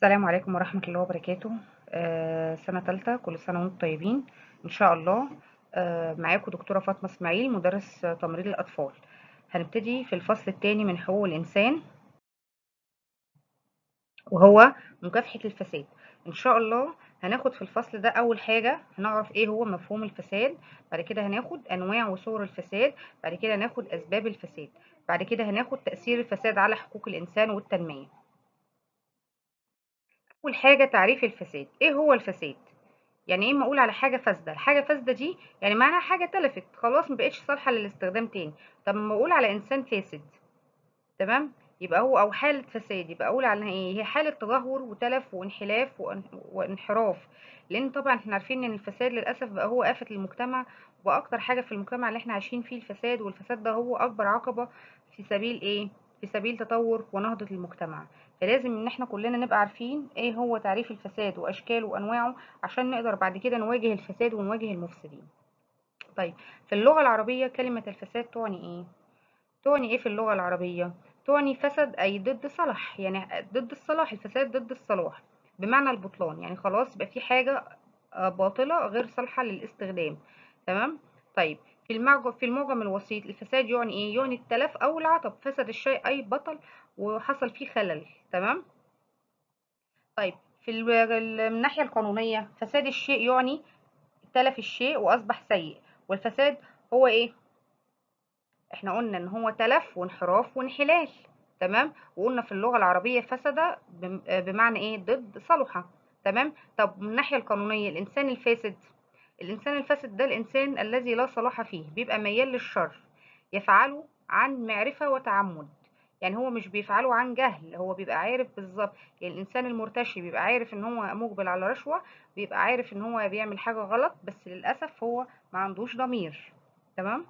السلام عليكم ورحمة الله وبركاته آه سنة تالتة كل سنة وانتم طيبين إن شاء الله آه معاكم دكتورة فاطمة إسماعيل مدرس آه، تمريض الأطفال هنبتدي في الفصل الثاني من حقوق الإنسان وهو مكافحة الفساد إن شاء الله هناخد في الفصل ده أول حاجة هنعرف إيه هو مفهوم الفساد بعد كده هناخد أنواع وصور الفساد بعد كده هناخد أسباب الفساد بعد كده هناخد تأثير الفساد على حقوق الإنسان والتنمية أول حاجة تعريف الفساد إيه هو الفساد؟ يعني ايه اما اقول على حاجه فاسده الحاجه فاسده دي يعني معناها حاجه تلفت خلاص ما بقتش صالحه للاستخدام تاني طب اما اقول على انسان فاسد تمام يبقى هو او حاله فساد يبقى اقول على ايه هي حاله تدهور وتلف وانحلاف وان- وانحراف لان طبعا احنا عارفين ان الفساد للاسف بقى هو آفة المجتمع واكتر حاجه في المجتمع اللي احنا عايشين فيه الفساد والفساد ده هو اكبر عقبه في سبيل ايه في سبيل تطور ونهضه المجتمع فلازم ان احنا كلنا نبقى عارفين ايه هو تعريف الفساد واشكاله وانواعه عشان نقدر بعد كده نواجه الفساد ونواجه المفسدين طيب في اللغة العربية كلمة الفساد تعني ايه تعني ايه في اللغة العربية تعني فسد اي ضد صلاح يعني ضد الصلاح الفساد ضد الصلاح بمعنى البطلان يعني خلاص يبقى في حاجة آه، باطلة غير صالحة للاستخدام تمام طيب في المعجم في المعجم الوسيط الفساد يعني ايه يعني التلف او العطب فسد الشيء اي بطل وحصل فيه خلل تمام طيب في ال- ال- من الناحية القانونية فساد الشيء يعني تلف الشيء وأصبح سيء والفساد هو إيه؟ إحنا قلنا إن هو تلف وانحراف وانحلال تمام وقلنا في اللغة العربية فسد بم- آه بمعنى إيه؟ ضد صلح تمام طب من الناحية القانونية الإنسان الفاسد الإنسان الفاسد ده الإنسان الذي لا صلاح فيه بيبقى ميال للشر يفعله عن معرفة وتعمد يعني هو مش بيفعله عن جهل هو بيبقى عارف بالظبط يعني الإنسان المرتشي بيبقى عارف إن هو مقبل على رشوة بيبقى عارف إن هو بيعمل حاجة غلط بس للأسف هو ما عندوش ضمير تمام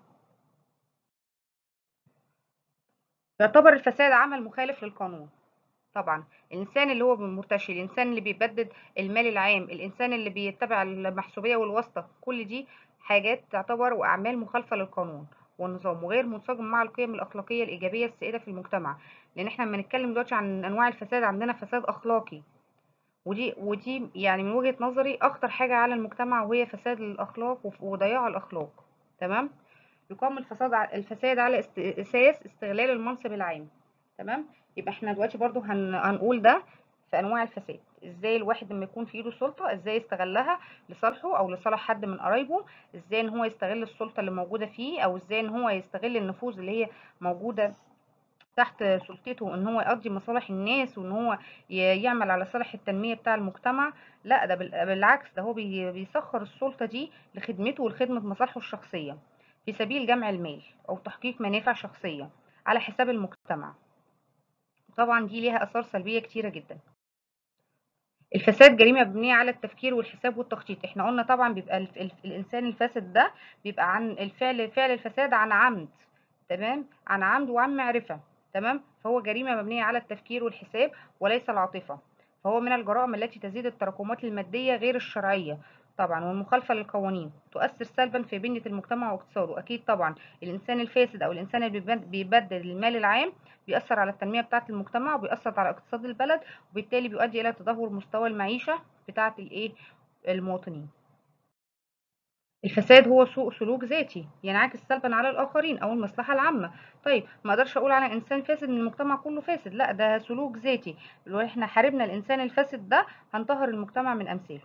يعتبر الفساد عمل مخالف للقانون طبعا الإنسان اللي هو مرتشي الإنسان اللي بيبدد المال العام الإنسان اللي بيتبع المحسوبية والواسطة كل دي حاجات تعتبر وأعمال مخالفة للقانون والنظام وغير منسجم مع القيم الأخلاقية الإيجابية السائدة في المجتمع لأن احنا لما نتكلم دلوقتي عن أنواع الفساد عندنا فساد أخلاقي ودي ودي يعني من وجهة نظري أخطر حاجة على المجتمع وهي فساد الأخلاق وف- وضياع الأخلاق تمام يقام الفساد ع- الفساد على است- أساس استغلال المنصب العام تمام يبقى احنا دلوقتي برضو هن... هنقول ده في انواع الفساد ازاي الواحد لما يكون في ايده سلطه ازاي يستغلها لصالحه او لصالح حد من قرايبه ازاي ان هو يستغل السلطه اللي موجوده فيه او ازاي ان هو يستغل النفوذ اللي هي موجوده تحت سلطته ان هو يقضي مصالح الناس وان هو ي- يعمل على صالح التنميه بتاع المجتمع لا ده بال- بالعكس ده هو بي- بيسخر السلطه دي لخدمته ولخدمه مصالحه الشخصيه في سبيل جمع المال او تحقيق منافع شخصيه على حساب المجتمع طبعا دي ليها آثار سلبية كتيرة جدا الفساد جريمة مبنية على التفكير والحساب والتخطيط احنا قلنا طبعا بيبقى الف... الف... الإنسان الفاسد ده بيبقى عن الفعل فعل الفساد عن عمد تمام عن عمد وعن معرفة تمام فهو جريمة مبنية على التفكير والحساب وليس العاطفة فهو من الجرائم التي تزيد التراكمات المادية غير الشرعية طبعا والمخالفة للقوانين تؤثر سلبا في بنية المجتمع واقتصاده أكيد طبعا الإنسان الفاسد أو الإنسان اللي بيبد- بيبدل المال العام بيأثر على التنمية بتاعة المجتمع وبيأثر على اقتصاد البلد وبالتالي بيؤدي إلى تدهور مستوى المعيشة بتاعة الإيه المواطنين الفساد هو سوء سلوك ذاتي ينعكس سلبا على الآخرين أو المصلحة العامة طيب ما أقدرش أقول على إنسان فاسد إن المجتمع كله فاسد لا ده سلوك ذاتي لو إحنا حاربنا الإنسان الفاسد ده هنطهر المجتمع من أمثاله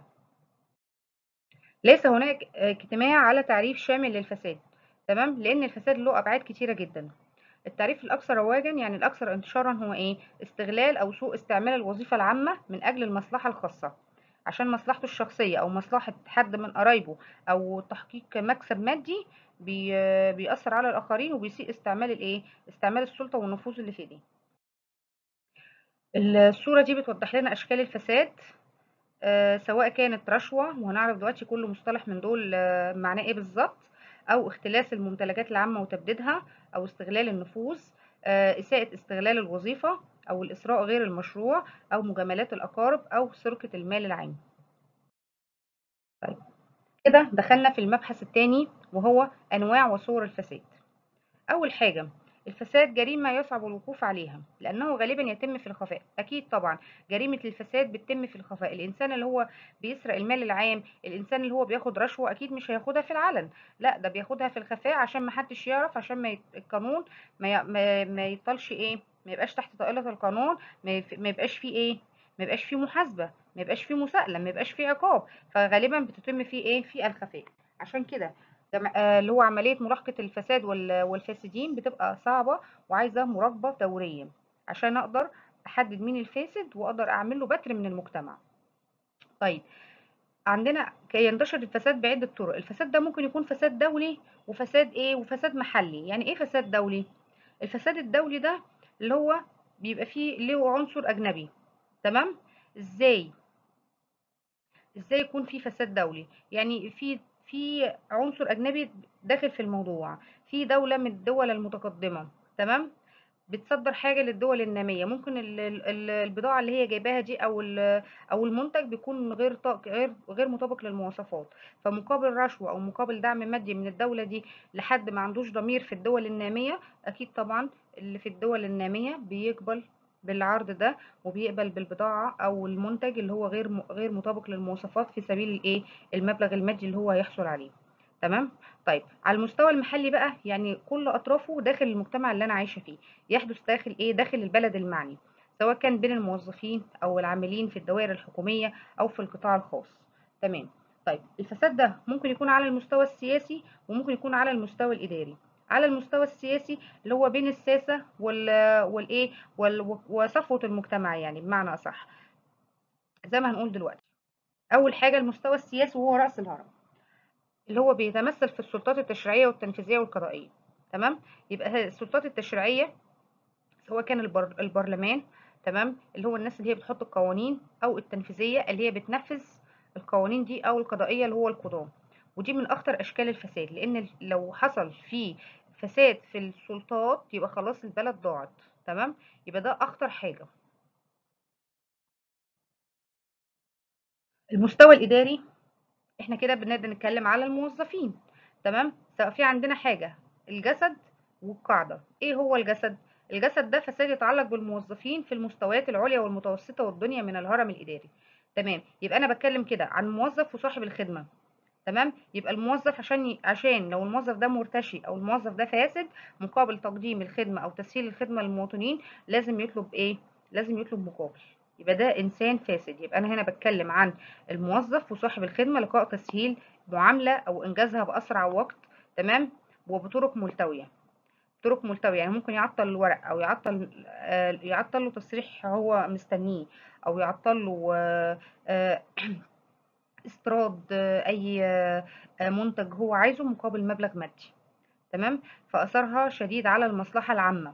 ليس هناك آه، اجتماع على تعريف شامل للفساد تمام لأن الفساد له أبعاد كتيرة جدا التعريف الأكثر رواجا يعني الأكثر انتشارا هو إيه؟ استغلال أو سوء استعمال الوظيفة العامة من أجل المصلحة الخاصة عشان مصلحته الشخصية أو مصلحة حد من قرايبه أو تحقيق مكسب مادي بي بيأثر على الآخرين وبيسيء استعمال الإيه؟ استعمال السلطة والنفوذ اللي في إيديه. الصورة دي بتوضح لنا أشكال الفساد آه، سواء كانت رشوة وهنعرف دلوقتي كل مصطلح من دول آه، معناه ايه بالظبط او اختلاس الممتلكات العامة وتبديدها او استغلال النفوذ آه، اساءة استغلال الوظيفة او الاسراء غير المشروع او مجاملات الاقارب او سرقة المال العام طيب كده دخلنا في المبحث الثاني وهو انواع وصور الفساد اول حاجة الفساد جريمة يصعب الوقوف عليها لأنه غالبا يتم في الخفاء أكيد طبعا جريمة الفساد بتتم في الخفاء الإنسان اللي هو بيسرق المال العام الإنسان اللي هو بياخد رشوة أكيد مش هياخدها في العلن لا ده بياخدها في الخفاء عشان ما حدش يعرف عشان ما يت... القانون ما, ي... ما... ما يطلش إيه ما يبقاش تحت طائلة القانون ما, يف... ما يبقاش فيه إيه ما يبقاش فيه محاسبة ما يبقاش فيه مساءلة ما يبقاش فيه عقاب فغالبا بتتم فيه إيه في الخفاء عشان كده اللي هو عملية مراقبة الفساد والفاسدين بتبقى صعبة وعايزة مراقبة دورية عشان أقدر أحدد مين الفاسد وأقدر أعمل له بتر من المجتمع. طيب عندنا كي ينتشر الفساد بعدة طرق، الفساد ده ممكن يكون فساد دولي وفساد إيه؟ وفساد محلي، يعني إيه فساد دولي؟ الفساد الدولي ده اللي هو بيبقى فيه له عنصر أجنبي، تمام؟ إزاي؟ إزاي يكون في فساد دولي؟ يعني في في عنصر أجنبي داخل في الموضوع في دولة من الدول المتقدمة تمام بتصدر حاجة للدول النامية ممكن البضاعة اللي هي جايباها دي أو أو المنتج بيكون غير غير غير مطابق للمواصفات فمقابل رشوة أو مقابل دعم مادي من الدولة دي لحد ما عندوش ضمير في الدول النامية أكيد طبعا اللي في الدول النامية بيقبل بالعرض ده وبيقبل بالبضاعة أو المنتج اللي هو غير غير مطابق للمواصفات في سبيل الإيه المبلغ المادي اللي هو هيحصل عليه تمام طيب على المستوى المحلي بقى يعني كل أطرافه داخل المجتمع اللي أنا عايشة فيه يحدث داخل إيه داخل البلد المعني سواء كان بين الموظفين أو العاملين في الدوائر الحكومية أو في القطاع الخاص تمام طيب الفساد ده ممكن يكون على المستوى السياسي وممكن يكون على المستوى الإداري على المستوى السياسي اللي هو بين الساسة وال والايه وال... وصفوة المجتمع يعني بمعنى أصح زي ما هنقول دلوقتي أول حاجة المستوى السياسي وهو رأس الهرم اللي هو بيتمثل في السلطات التشريعية والتنفيذية والقضائية تمام يبقى السلطات التشريعية سواء كان البر... البرلمان تمام اللي هو الناس اللي هي بتحط القوانين أو التنفيذية اللي هي بتنفذ القوانين دي أو القضائية اللي هو القضاة ودي من أخطر أشكال الفساد لأن لو حصل في فساد في السلطات يبقى خلاص البلد ضاعت تمام يبقى ده أخطر حاجة المستوى الإداري احنا كده بنقدر نتكلم على الموظفين تمام سواء في عندنا حاجة الجسد والقاعدة ايه هو الجسد الجسد ده فساد يتعلق بالموظفين في المستويات العليا والمتوسطة والدنيا من الهرم الإداري تمام يبقى أنا بتكلم كده عن موظف وصاحب الخدمة تمام يبقى الموظف عشان ي... عشان لو الموظف ده مرتشي او الموظف ده فاسد مقابل تقديم الخدمه او تسهيل الخدمه للمواطنين لازم يطلب ايه لازم يطلب مقابل يبقى ده انسان فاسد يبقى انا هنا بتكلم عن الموظف وصاحب الخدمه لقاء تسهيل معامله او انجازها باسرع وقت تمام وبطرق ملتويه طرق ملتويه يعني ممكن يعطل الورق او يعطل آه يعطل له تصريح هو مستنيه او يعطل له آه آه استيراد اي منتج هو عايزه مقابل مبلغ مادي تمام فاثرها شديد على المصلحه العامه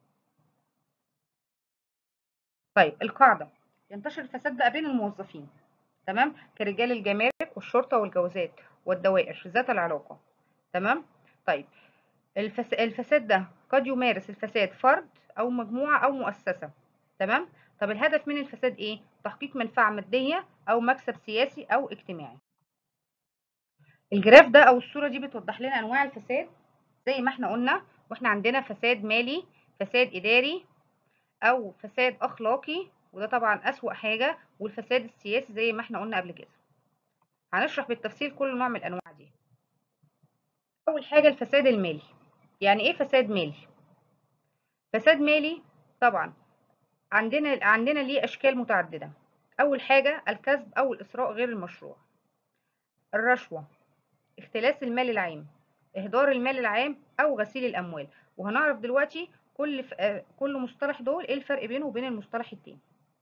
طيب القاعده ينتشر الفساد بقى بين الموظفين تمام كرجال الجمارك والشرطه والجوازات والدوائر ذات العلاقه تمام طيب الفس... الفساد ده قد يمارس الفساد فرد او مجموعه او مؤسسه تمام طب الهدف من الفساد ايه تحقيق منفعه ماديه او مكسب سياسي او اجتماعي الجراف ده او الصوره دي بتوضح لنا انواع الفساد زي ما احنا قلنا واحنا عندنا فساد مالي فساد اداري او فساد اخلاقي وده طبعا اسوأ حاجه والفساد السياسي زي ما احنا قلنا قبل كده هنشرح بالتفصيل كل نوع من الانواع دي اول حاجه الفساد المالي يعني ايه فساد مالي فساد مالي طبعا عندنا عندنا ليه اشكال متعدده اول حاجه الكسب او الاسراء غير المشروع الرشوه اختلاس المال العام اهدار المال العام او غسيل الاموال وهنعرف دلوقتي كل ف... كل مصطلح دول ايه الفرق بينه وبين المصطلح التاني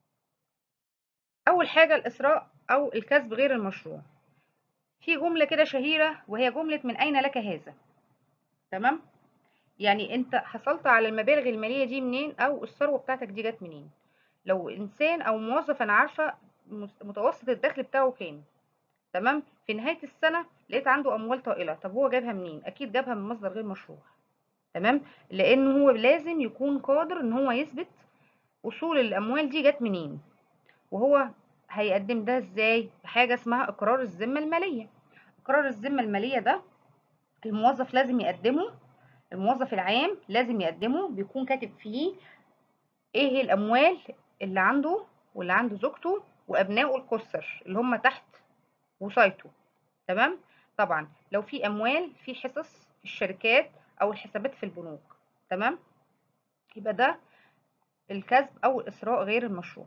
اول حاجه الاسراء او الكسب غير المشروع في جمله كده شهيره وهي جمله من اين لك هذا تمام يعني انت حصلت على المبالغ الماليه دي منين او الثروه بتاعتك دي جت منين لو انسان او موظف انا عارفه متوسط الدخل بتاعه كام تمام في نهايه السنه لقيت عنده اموال طائله طب هو جابها منين اكيد جابها من مصدر غير مشروع تمام لان هو لازم يكون قادر ان هو يثبت اصول الاموال دي جت منين وهو هيقدم ده ازاي بحاجه اسمها اقرار الذمه الماليه اقرار الذمه الماليه ده الموظف لازم يقدمه الموظف العام لازم يقدمه بيكون كاتب فيه ايه الاموال اللي عنده واللي عنده زوجته وابنائه القُصّر اللي هم تحت وصايته تمام طبعا لو في اموال في حصص في الشركات او الحسابات في البنوك تمام يبقى ده الكسب او الاسراء غير المشروع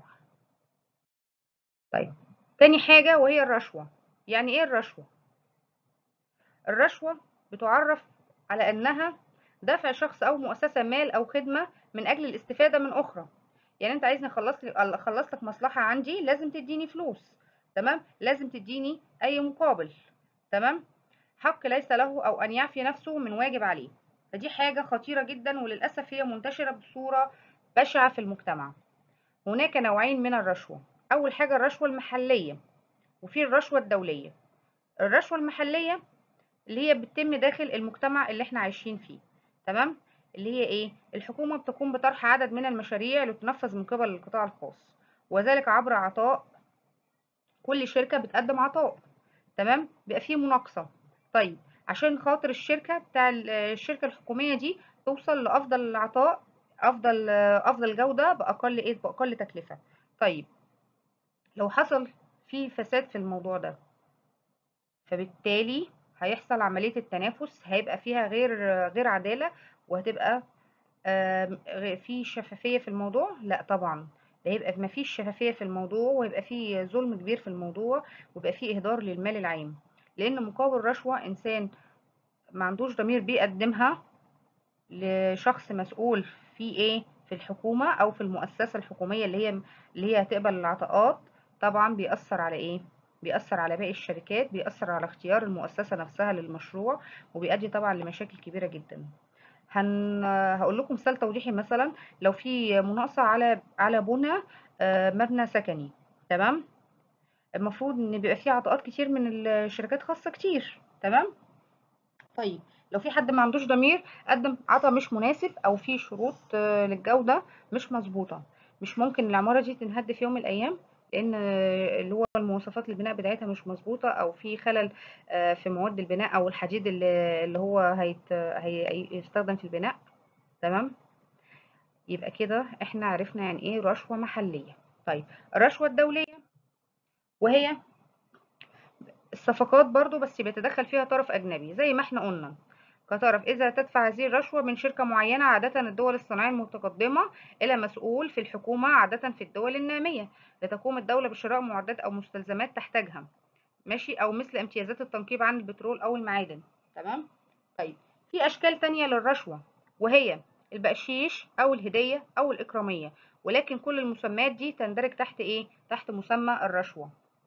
طيب تاني حاجة وهي الرشوة يعني ايه الرشوة الرشوة بتعرف على انها دفع شخص او مؤسسة مال او خدمة من اجل الاستفادة من اخرى يعني انت عايزني اخلص لك اخلص لك مصلحة عندي لازم تديني فلوس تمام لازم تديني اي مقابل تمام حق ليس له او ان يعفي نفسه من واجب عليه فدي حاجة خطيرة جدا وللأسف هي منتشرة بصورة بشعة في المجتمع هناك نوعين من الرشوة أول حاجة الرشوة المحلية وفي الرشوة الدولية الرشوة المحلية اللي هي بتتم داخل المجتمع اللي احنا عايشين فيه تمام اللي هي ايه الحكومة بتقوم بطرح عدد من المشاريع لتنفذ من قبل القطاع الخاص وذلك عبر عطاء كل شركة بتقدم عطاء تمام بيبقى فيه مناقصة طيب عشان خاطر الشركة بتاع الشركة الحكومية دي توصل لأفضل العطاء أفضل أفضل جودة بأقل إيه بأقل تكلفة طيب لو حصل في فساد في الموضوع ده فبالتالي هيحصل عملية التنافس هيبقى فيها غير غير عدالة وهتبقى في شفافية في الموضوع لا طبعا ده هيبقى مفيش شفافية في الموضوع ويبقى فيه ظلم كبير في الموضوع ويبقى فيه إهدار للمال العام لأن مقابل رشوة إنسان ما عندوش ضمير بيقدمها لشخص مسؤول في إيه في الحكومة أو في المؤسسة الحكومية اللي هي اللي هي هتقبل العطاءات طبعا بيأثر على إيه بيأثر على باقي الشركات بيأثر على اختيار المؤسسة نفسها للمشروع وبيؤدي طبعا لمشاكل كبيرة جدا هن هقول لكم مثال توضيحي مثلا لو في مناقصة على على بنى مبنى سكني تمام المفروض ان بيبقى فيه عطاءات كتير من الشركات خاصة كتير تمام طيب لو في حد ما عندوش ضمير قدم عطا مش مناسب او في شروط للجودة مش مظبوطة مش ممكن العمارة دي تنهد في يوم من الايام لان اللي هو المواصفات البناء بتاعتها مش مظبوطة او في خلل في مواد البناء او الحديد اللي هو هيت هيستخدم في البناء تمام يبقى كده احنا عرفنا يعني ايه رشوة محلية طيب الرشوة الدولية وهي الصفقات برضو بس بيتدخل فيها طرف أجنبي زي ما احنا قلنا كطرف إذا تدفع هذه الرشوة من شركة معينة عادة الدول الصناعية المتقدمة إلى مسؤول في الحكومة عادة في الدول النامية لتقوم الدولة بشراء معدات أو مستلزمات تحتاجها ماشي أو مثل امتيازات التنقيب عن البترول أو المعادن تمام طيب في أشكال تانية للرشوة وهي البقشيش أو الهدية أو الإكرامية ولكن كل المسميات دي تندرج تحت إيه؟ تحت مسمى الرشوة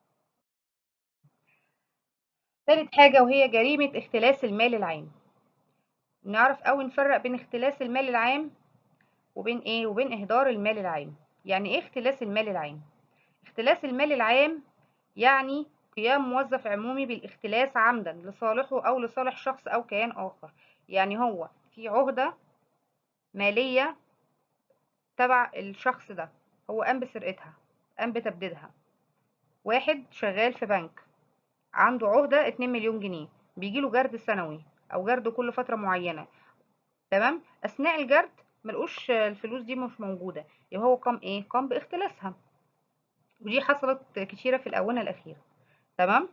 ثالث حاجة وهي جريمة اختلاس المال العام نعرف أو نفرق بين اختلاس المال العام وبين إيه؟ وبين إهدار المال العام يعني إيه اختلاس المال العام؟ اختلاس المال العام يعني قيام موظف عمومي بالاختلاس عمدا لصالحه أو لصالح شخص أو كيان آخر يعني هو في عهدة مالية تبع الشخص ده هو قام بسرقتها قام بتبديدها واحد شغال في بنك عنده عهدة 2 مليون جنيه بيجيله جرد سنوي أو جرد كل فترة معينة تمام أثناء الجرد ملقوش الفلوس دي مش موجودة يبقى هو قام إيه قام باختلاسها ودي حصلت كتيرة في الآونة الأخيرة تمام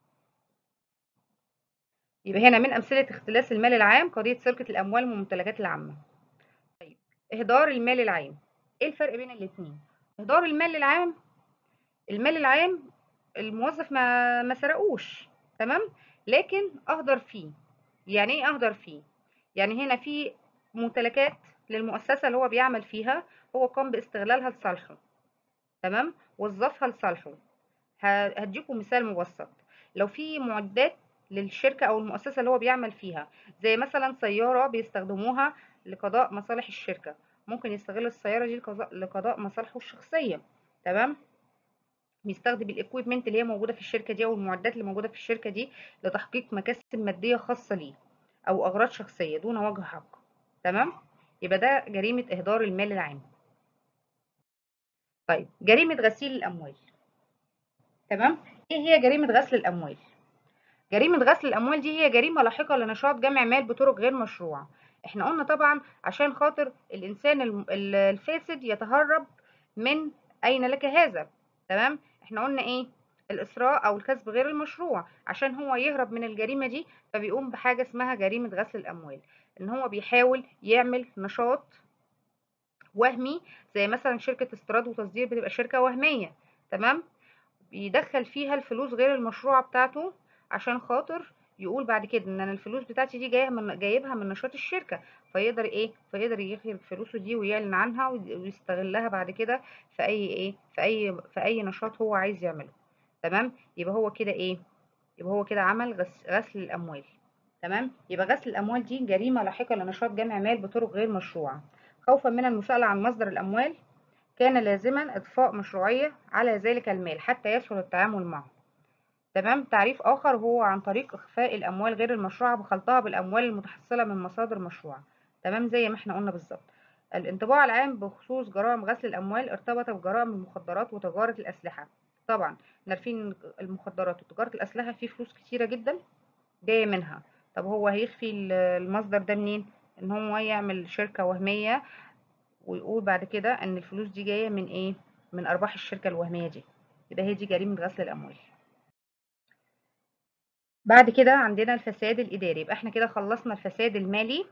يبقى هنا من أمثلة اختلاس المال العام قضية سرقة الأموال والممتلكات العامة طيب إهدار المال العام إيه الفرق بين الاتنين إهدار المال العام المال العام الموظف ما ما سرقوش تمام لكن أهدر فيه يعني إيه أهدر فيه يعني هنا في ممتلكات للمؤسسة اللي هو بيعمل فيها هو قام باستغلالها لصالحه تمام وظفها لصالحه هديكم مثال مبسط لو في معدات للشركة أو المؤسسة اللي هو بيعمل فيها زي مثلا سيارة بيستخدموها لقضاء مصالح الشركة ممكن يستغل السيارة دي لقضاء مصالحه الشخصية تمام بيستخدم الاكويبمنت اللي هي موجودة في الشركة دي أو المعدات اللي موجودة في الشركة دي لتحقيق مكاسب مادية خاصة ليه أو أغراض شخصية دون وجه حق تمام يبقى ده جريمة إهدار المال العام طيب جريمة غسيل الأموال تمام ايه هي جريمة غسل الأموال جريمة غسل الأموال دي هي جريمة لاحقة لنشاط جمع مال بطرق غير مشروعة احنا قلنا طبعا عشان خاطر الانسان الم- ال- الفاسد يتهرب من اين لك هذا تمام احنا قلنا ايه الاسراء او الكسب غير المشروع عشان هو يهرب من الجريمه دي فبيقوم بحاجه اسمها جريمه غسل الاموال ان هو بيحاول يعمل نشاط وهمي زي مثلا شركه استيراد وتصدير بتبقى شركه وهميه تمام بيدخل فيها الفلوس غير المشروعه بتاعته عشان خاطر يقول بعد كده ان انا الفلوس بتاعتي دي جايه من جايبها من نشاط الشركه فيقدر ايه فيقدر يخرج فلوسه دي ويعلن عنها ويستغلها بعد كده في اي ايه في اي في اي نشاط هو عايز يعمله تمام يبقى هو كده ايه يبقى هو كده عمل غس- غسل الاموال تمام يبقى غسل الاموال دي جريمه لاحقه لنشاط جمع مال بطرق غير مشروعه خوفا من المساءله عن مصدر الاموال كان لازما اضفاء مشروعيه على ذلك المال حتى يسهل التعامل معه تمام تعريف آخر هو عن طريق إخفاء الأموال غير المشروعة بخلطها بالأموال المتحصلة من مصادر مشروعة تمام زي ما احنا قلنا بالظبط الانطباع العام بخصوص جرائم غسل الأموال ارتبط بجرائم المخدرات وتجارة الأسلحة طبعا احنا عارفين إن المخدرات وتجارة الأسلحة فيه فلوس كتيرة جدا جاية منها طب هو هيخفي ال- المصدر ده منين ان هو يعمل شركة وهمية ويقول بعد كده ان الفلوس دي جاية من ايه من أرباح الشركة الوهمية دي يبقى هي دي جريمة غسل الأموال بعد كده عندنا الفساد الإداري يبقى احنا كده خلصنا الفساد المالي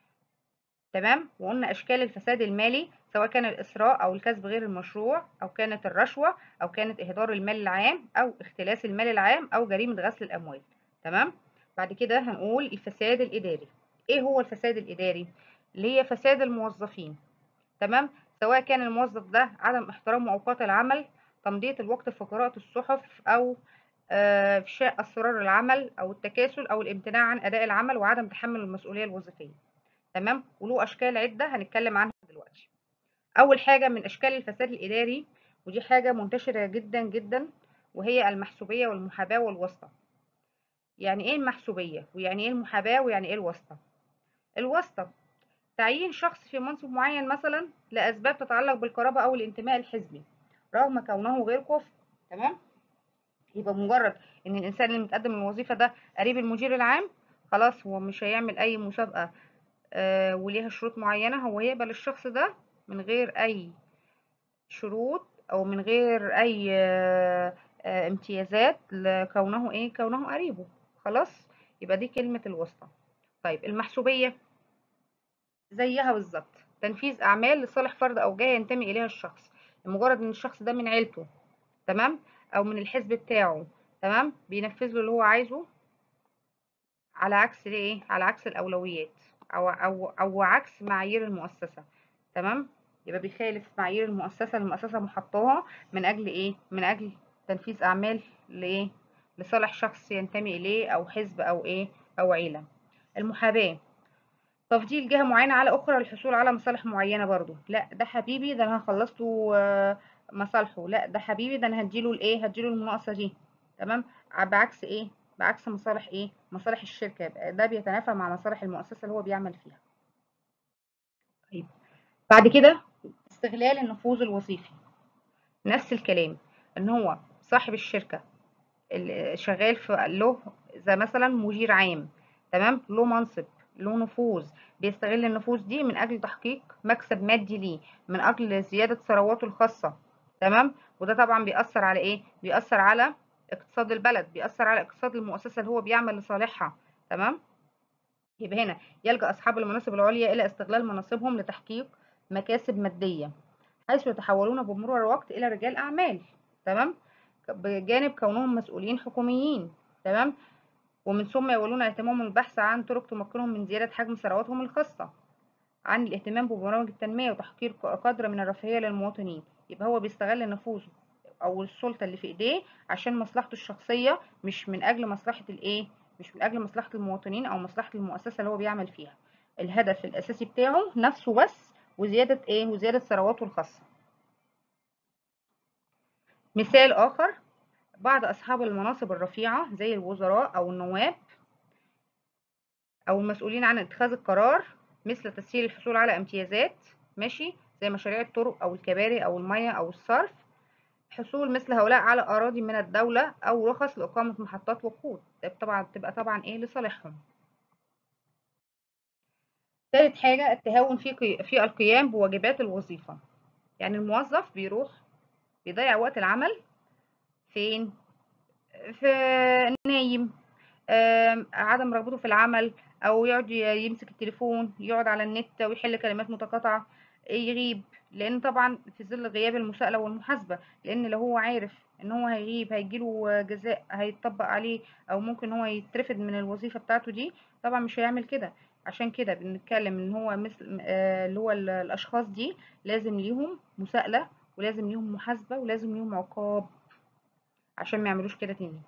تمام وقلنا أشكال الفساد المالي سواء كان الإسراء أو الكسب غير المشروع أو كانت الرشوة أو كانت إهدار المال العام أو اختلاس المال العام أو جريمة غسل الأموال تمام بعد كده هنقول الفساد الإداري إيه هو الفساد الإداري اللي هي فساد الموظفين تمام سواء كان الموظف ده عدم احترام أوقات العمل تمضية الوقت في قراءة الصحف أو آه، إفشاء أسرار العمل أو التكاسل أو الامتناع عن أداء العمل وعدم تحمل المسؤولية الوظيفية تمام وله أشكال عدة هنتكلم عنها دلوقتي أول حاجة من أشكال الفساد الإداري ودي حاجة منتشرة جدا جدا وهي المحسوبية والمحاباة والواسطة يعني إيه المحسوبية ويعني إيه المحاباة ويعني إيه الواسطة الواسطة تعيين شخص في منصب معين مثلا لأسباب تتعلق بالقرابة أو الانتماء الحزبي رغم كونه غير كفء تمام يبقى مجرد ان الانسان اللي متقدم للوظيفه ده قريب المدير العام خلاص هو مش هيعمل اي مسابقه آه وليها شروط معينه هو يقبل الشخص ده من غير اي شروط او من غير اي آه آه امتيازات لكونه ايه كونه قريبه خلاص يبقى دي كلمه الواسطه طيب المحسوبيه زيها بالظبط تنفيذ اعمال لصالح فرد او جهه ينتمي اليها الشخص لمجرد ان الشخص ده من عيلته تمام او من الحزب بتاعه تمام بينفذ له اللي هو عايزه على عكس ايه على عكس الاولويات او او او عكس معايير المؤسسه تمام يبقى بيخالف معايير المؤسسه اللي المؤسسه محطاها من اجل ايه من اجل تنفيذ اعمال لايه لصالح شخص ينتمي اليه او حزب او ايه او عيله المحاباه تفضيل جهه معينه على اخرى للحصول على مصالح معينه برضو لا ده حبيبي ده انا هخلص له آه، مصالحه لا ده حبيبي ده انا هديله الايه هديله المناقصه دي تمام ع- بعكس ايه بعكس مصالح ايه مصالح الشركه يبقى ده بيتنافى مع مصالح المؤسسه اللي هو بيعمل فيها طيب بعد كده استغلال النفوذ الوظيفي نفس الكلام ان هو صاحب الشركه اللي شغال في له زي مثلا مدير عام تمام له منصب له نفوذ بيستغل النفوذ دي من اجل تحقيق مكسب مادي ليه من اجل زياده ثرواته الخاصه تمام وده طبعا بيأثر على ايه بيأثر على اقتصاد البلد بيأثر على اقتصاد المؤسسه اللي هو بيعمل لصالحها تمام يبقى هنا يلجأ أصحاب المناصب العليا إلى استغلال مناصبهم لتحقيق مكاسب مادية حيث يتحولون بمرور الوقت إلى رجال أعمال تمام بجانب كونهم مسؤولين حكوميين تمام ومن ثم يولون اهتمامهم البحث عن طرق تمكنهم من زيادة حجم ثرواتهم الخاصة عن الاهتمام ببرامج التنمية وتحقيق قدر من الرفاهية للمواطنين يبقى هو بيستغل نفوذه أو السلطة اللي في إيديه عشان مصلحته الشخصية مش من أجل مصلحة الإيه مش من أجل مصلحة المواطنين أو مصلحة المؤسسة اللي هو بيعمل فيها الهدف الأساسي بتاعه نفسه بس وزيادة إيه وزيادة ثرواته الخاصة مثال آخر بعض أصحاب المناصب الرفيعة زي الوزراء أو النواب أو المسؤولين عن اتخاذ القرار مثل تسهيل الحصول على امتيازات ماشي زي مشاريع الطرق أو الكباري أو المياه أو الصرف حصول مثل هؤلاء على أراضي من الدولة أو رخص لإقامة محطات وقود طبعا تبقى طبعا إيه لصالحهم تالت حاجة التهاون في قي... في القيام بواجبات الوظيفة يعني الموظف بيروح بيضيع وقت العمل فين في نايم آم، عدم رغبته في العمل او يقعد ي- يمسك التليفون يقعد على النت ويحل كلمات متقاطعة يغيب لان طبعا في ظل غياب المساءلة والمحاسبة لان لو هو عارف ان هو هيغيب هيجيله جزاء هيتطبق عليه او ممكن هو يترفد من الوظيفة بتاعته دي طبعا مش هيعمل كده عشان كده بنتكلم ان هو مثل آه، اللي هو ال- الاشخاص دي لازم ليهم مساءلة ولازم ليهم محاسبة ولازم ليهم عقاب عشان ما يعملوش كده تاني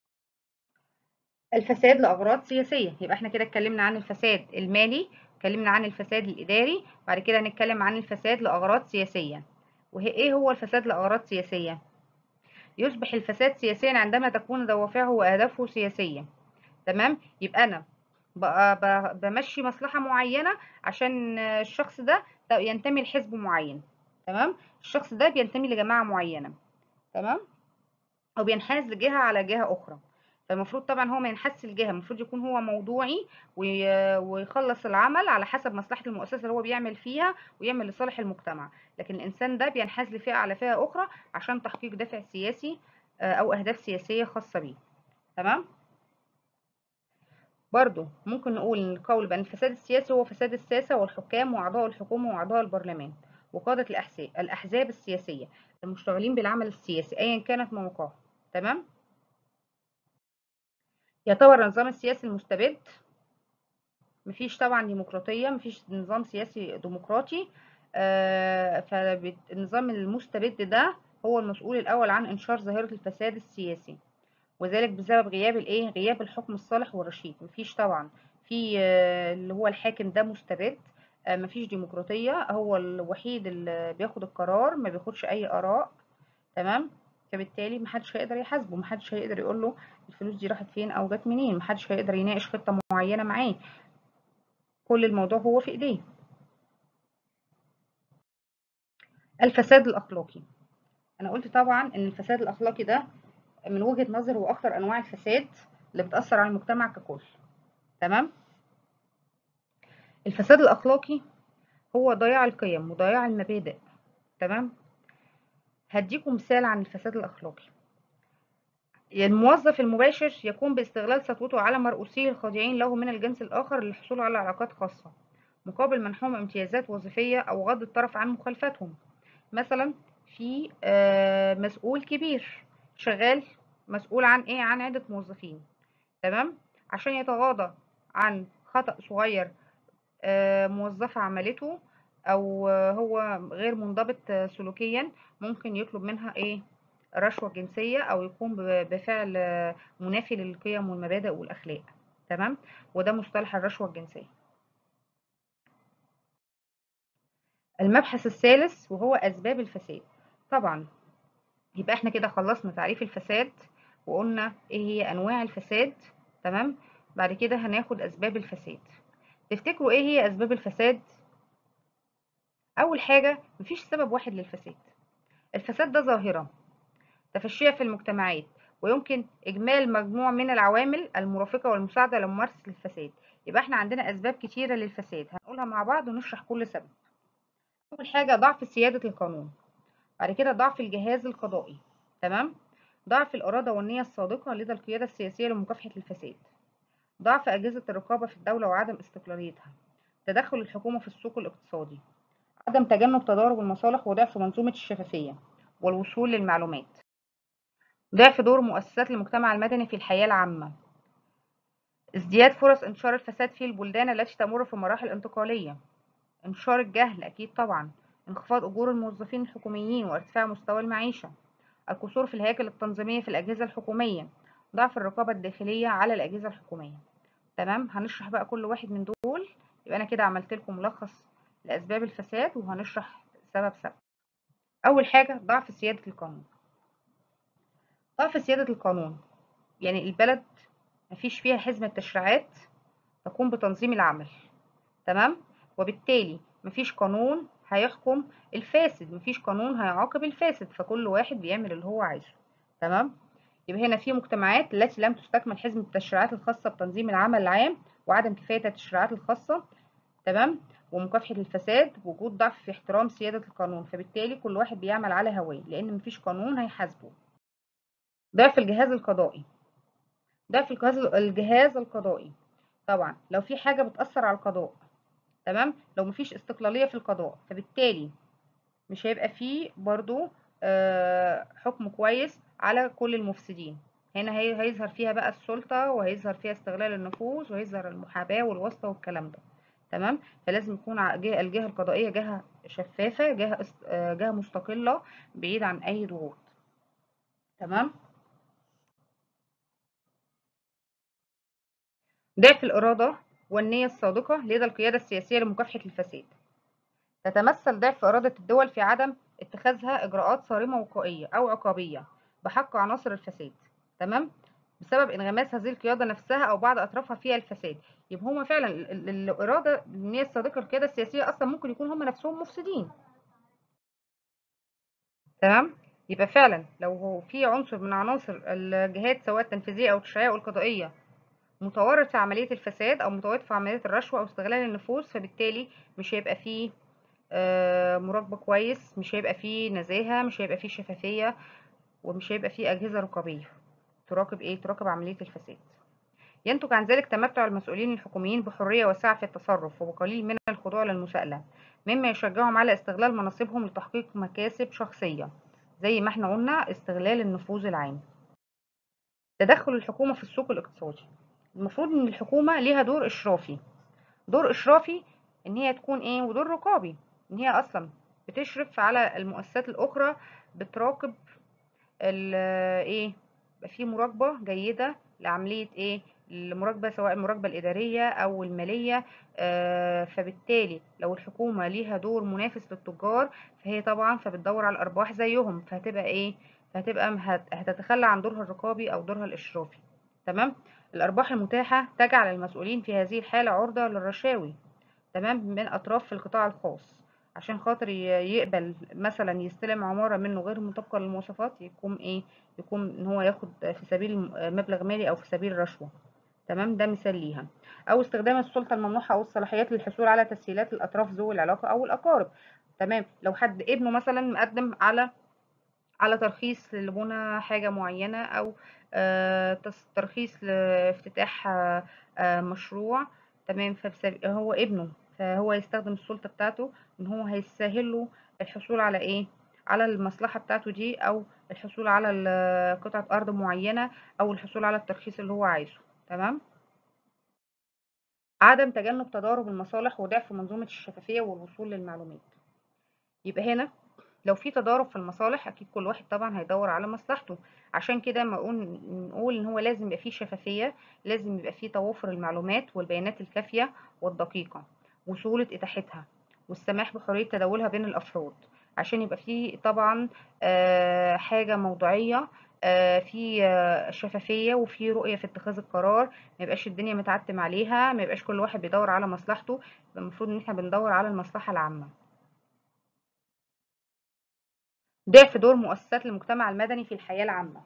الفساد لأغراض سياسية يبقى احنا كده اتكلمنا عن الفساد المالي اتكلمنا عن الفساد الإداري بعد كده هنتكلم عن الفساد لأغراض سياسية وهي ايه هو الفساد لأغراض سياسية يصبح الفساد سياسيا عندما تكون دوافعه وأهدافه سياسية تمام يبقى أنا بقى ب- بمشي مصلحة معينة عشان الشخص ده ينتمي لحزب معين تمام الشخص ده بينتمي لجماعة معينة تمام أو بينحاز لجهة على جهة أخرى فالمفروض طبعا هو ما ينحازش لجهة المفروض يكون هو موضوعي وي- ويخلص العمل على حسب مصلحة المؤسسة اللي هو بيعمل فيها ويعمل لصالح المجتمع لكن الإنسان ده بينحاز لفئة على فئة أخرى عشان تحقيق دافع سياسي آه، أو أهداف سياسية خاصة بيه تمام برضو ممكن نقول إن القول بأن الفساد السياسي هو فساد الساسة والحكام وأعضاء الحكومة وأعضاء البرلمان وقادة الأحزاب الأحزاب السياسية المشتغلين بالعمل السياسي أيا كانت موقعهم تمام يعتبر النظام السياسي المستبد مفيش طبعا ديمقراطية مفيش نظام سياسي ديمقراطي آه، فالنظام المستبد ده هو المسؤول الأول عن إنشار ظاهرة الفساد السياسي وذلك بسبب غياب الإيه غياب الحكم الصالح والرشيد مفيش طبعا في آه، اللي هو الحاكم ده مستبد آه، مفيش ديمقراطية هو الوحيد اللي بياخد القرار ما بياخدش أي آراء تمام فبالتالي محدش هيقدر يحاسبه محدش هيقدر يقول له الفلوس دي راحت فين او جت منين محدش هيقدر يناقش خطة معينة معاه كل الموضوع هو في ايديه الفساد الاخلاقي انا قلت طبعا ان الفساد الاخلاقي ده من وجهة نظري هو اخطر انواع الفساد اللي بتأثر على المجتمع ككل تمام الفساد الاخلاقي هو ضياع القيم وضياع المبادئ تمام هديكم مثال عن الفساد الاخلاقي الموظف المباشر يقوم باستغلال سطوته على مرؤوسيه الخاضعين له من الجنس الآخر للحصول على علاقات خاصة مقابل منحهم امتيازات وظيفية أو غض الطرف عن مخالفتهم مثلا في آه، مسؤول كبير شغال مسؤول عن ايه عن عدة موظفين تمام عشان يتغاضى عن خطأ صغير آه، موظفة عملته أو آه، هو غير منضبط آه، سلوكيا ممكن يطلب منها ايه رشوة جنسية أو يقوم ب- بفعل آه، منافي للقيم والمبادئ والأخلاق تمام وده مصطلح الرشوة الجنسية المبحث الثالث وهو أسباب الفساد طبعا يبقى احنا كده خلصنا تعريف الفساد وقلنا ايه هي أنواع الفساد تمام بعد كده هناخد أسباب الفساد تفتكروا ايه هي أسباب الفساد أول حاجة مفيش سبب واحد للفساد الفساد ده ظاهرة تفشيها في المجتمعات ويمكن إجمال مجموع من العوامل المرافقة والمساعدة لممارسة الفساد يبقى احنا عندنا أسباب كتيرة للفساد هنقولها مع بعض ونشرح كل سبب أول حاجة ضعف سيادة القانون بعد كده ضعف الجهاز القضائي تمام ضعف الإرادة والنية الصادقة لدى القيادة السياسية لمكافحة الفساد ضعف أجهزة الرقابة في الدولة وعدم استقلاليتها تدخل الحكومة في السوق الاقتصادي عدم تجنب تضارب المصالح وضعف منظومة الشفافية والوصول للمعلومات ضعف دور مؤسسات المجتمع المدني في الحياة العامة ازدياد فرص انتشار الفساد في البلدان التي تمر في مراحل انتقالية انتشار الجهل أكيد طبعا انخفاض أجور الموظفين الحكوميين وارتفاع مستوى المعيشة القصور في الهياكل التنظيمية في الأجهزة الحكومية ضعف الرقابة الداخلية على الأجهزة الحكومية تمام هنشرح بقى كل واحد من دول يبقى أنا كده عملت لكم ملخص لأسباب الفساد وهنشرح سبب سبب أول حاجة ضعف سيادة القانون ضعف سيادة القانون يعني البلد مفيش فيها حزمة تشريعات تقوم بتنظيم العمل تمام وبالتالي مفيش قانون هيحكم الفاسد مفيش قانون هيعاقب الفاسد فكل واحد بيعمل اللي هو عايزه تمام يبقى هنا في مجتمعات التي لم تستكمل حزمة التشريعات الخاصة بتنظيم العمل العام وعدم كفاية التشريعات الخاصة تمام ومكافحة الفساد وجود ضعف في احترام سيادة القانون فبالتالي كل واحد بيعمل على هواه لأن مفيش قانون هيحاسبه ضعف الجهاز القضائي ضعف الجهاز الجهاز القضائي طبعا لو في حاجة بتأثر على القضاء تمام لو مفيش استقلالية في القضاء فبالتالي مش هيبقى فيه برضو آه حكم كويس على كل المفسدين هنا هيظهر فيها بقى السلطة وهيظهر فيها استغلال النفوذ وهيظهر المحاباة والواسطة والكلام ده تمام فلازم يكون الجهة القضائية جهة شفافة جهة جهة مستقلة بعيد عن أي ضغوط تمام ضعف الإرادة والنية الصادقة لدى القيادة السياسية لمكافحة الفساد تتمثل ضعف إرادة الدول في عدم اتخاذها إجراءات صارمة وقائية أو عقابية بحق عناصر الفساد تمام بسبب انغماس هذه القيادة نفسها أو بعض أطرافها فيها الفساد يبقى هما فعلا الإرادة النية الصادقة للقيادة السياسية أصلا ممكن يكون هما نفسهم مفسدين تمام يبقى فعلا لو هو في عنصر من عناصر الجهات سواء التنفيذية أو التشريعية أو القضائية متورط في عملية الفساد أو متورط في عملية الرشوة أو استغلال النفوذ فبالتالي مش هيبقى فيه مراقبة كويس مش هيبقى فيه نزاهة مش هيبقى فيه شفافية ومش هيبقى فيه أجهزة رقابية تراقب إيه؟ تراقب عملية الفساد ينتج عن ذلك تمتع المسؤولين الحكوميين بحرية واسعة في التصرف وبقليل من الخضوع للمساءلة مما يشجعهم على استغلال مناصبهم لتحقيق مكاسب شخصية زي ما احنا قلنا استغلال النفوذ العام تدخل الحكومة في السوق الاقتصادي المفروض ان الحكومة ليها دور اشرافي دور اشرافي ان هي تكون ايه ودور رقابي ان هي اصلا بتشرف على المؤسسات الاخرى بتراقب ايه يبقى في مراقبة جيدة لعملية ايه المراقبة سواء المراقبة الإدارية أو المالية آه فبالتالي لو الحكومة ليها دور منافس للتجار فهي طبعا فبتدور على الأرباح زيهم فهتبقى إيه؟ فهتبقى هتتخلى عن دورها الرقابي أو دورها الإشرافي تمام؟ الأرباح المتاحة تجعل المسؤولين في هذه الحالة عرضة للرشاوي تمام من أطراف في القطاع الخاص عشان خاطر يقبل مثلا يستلم عمارة منه غير مطابقة للمواصفات يكون ايه يكون ان هو ياخد في سبيل مبلغ مالي او في سبيل رشوة تمام ده مثال ليها او استخدام السلطة الممنوحة او الصلاحيات للحصول على تسهيلات الاطراف ذوي العلاقة او الاقارب تمام لو حد ابنه مثلا مقدم على على ترخيص لبنى حاجة معينة او آه ترخيص لافتتاح آه آه مشروع تمام فهو ابنه فهو يستخدم السلطة بتاعته ان هو هيسهل له الحصول على ايه على المصلحة بتاعته دي او الحصول على قطعة ارض معينة او الحصول على الترخيص اللي هو عايزه تمام عدم تجنب تضارب المصالح وضعف منظومة الشفافية والوصول للمعلومات يبقى هنا لو في تضارب في المصالح اكيد كل واحد طبعا هيدور على مصلحته عشان كده ما نقول نقول ان هو لازم يبقى فيه شفافية لازم يبقى فيه توافر المعلومات والبيانات الكافية والدقيقة وسهولة اتاحتها والسماح بحرية تداولها بين الافراد عشان يبقى فيه طبعا حاجة موضوعية في شفافية وفي رؤية في اتخاذ القرار ما يبقاش الدنيا متعتم عليها ما يبقاش كل واحد بيدور على مصلحته المفروض ان احنا بندور على المصلحة العامة ضعف دور مؤسسات المجتمع المدني في الحياة العامة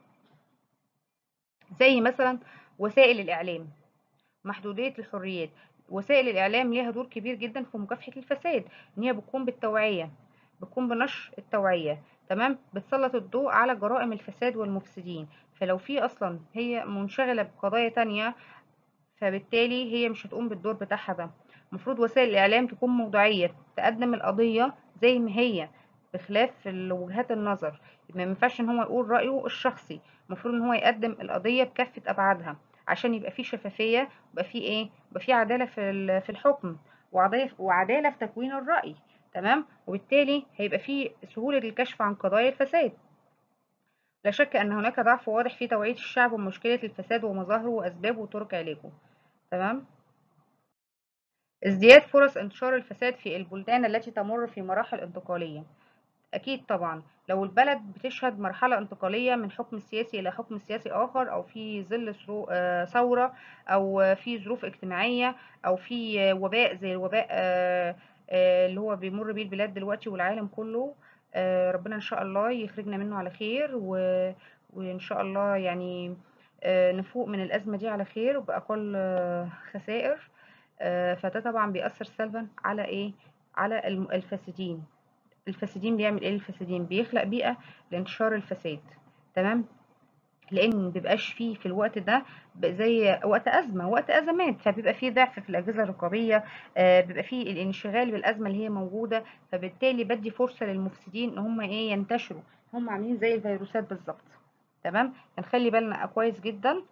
زي مثلا وسائل الإعلام محدودية الحريات وسائل الإعلام ليها دور كبير جدا في مكافحة الفساد إن هي بتقوم بالتوعية بتقوم بنشر التوعية تمام بتسلط الضوء على جرائم الفساد والمفسدين فلو في أصلا هي منشغلة بقضايا تانية فبالتالي هي مش هتقوم بالدور بتاعها ده المفروض وسائل الإعلام تكون موضوعية تقدم القضية زي ما هي بخلاف وجهات النظر ما ينفعش ان هو يقول رأيه الشخصي المفروض ان هو يقدم القضية بكافة أبعادها عشان يبقى فيه شفافية يبقى فيه ايه يبقى فيه عدالة في في الحكم وعدالة في تكوين الرأي تمام وبالتالي هيبقى فيه سهولة للكشف عن قضايا الفساد لا شك أن هناك ضعف واضح في توعية الشعب بمشكلة الفساد ومظاهره وأسبابه وطرق علاجه تمام ازدياد فرص انتشار الفساد في البلدان التي تمر في مراحل انتقالية أكيد طبعا لو البلد بتشهد مرحلة انتقالية من حكم سياسي إلى حكم سياسي آخر أو في ظل ثورة أو في ظروف اجتماعية أو في وباء زي الوباء اللي هو بيمر بيه البلاد دلوقتي والعالم كله ربنا إن شاء الله يخرجنا منه على خير و... وإن شاء الله يعني نفوق من الأزمة دي على خير وبأقل خسائر آه، فده طبعا بيأثر سلبا على ايه على الم- الفاسدين الفاسدين بيعمل ايه الفاسدين بيخلق بيئة لانتشار الفساد تمام لان مبيبقاش فيه في الوقت ده ب- زي وقت ازمه وقت ازمات فبيبقى فيه ضعف في الاجهزه الرقابيه آه، بيبقى فيه الانشغال بالازمه اللي هي موجوده فبالتالي بدي فرصه للمفسدين ان هم ايه ينتشروا هم عاملين زي الفيروسات بالظبط تمام هنخلي بالنا كويس جدا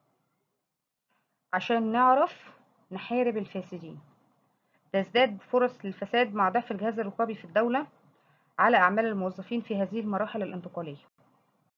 عشان نعرف نحارب الفاسدين تزداد فرص الفساد مع ضعف الجهاز الرقابي في الدولة على أعمال الموظفين في هذه المراحل الانتقالية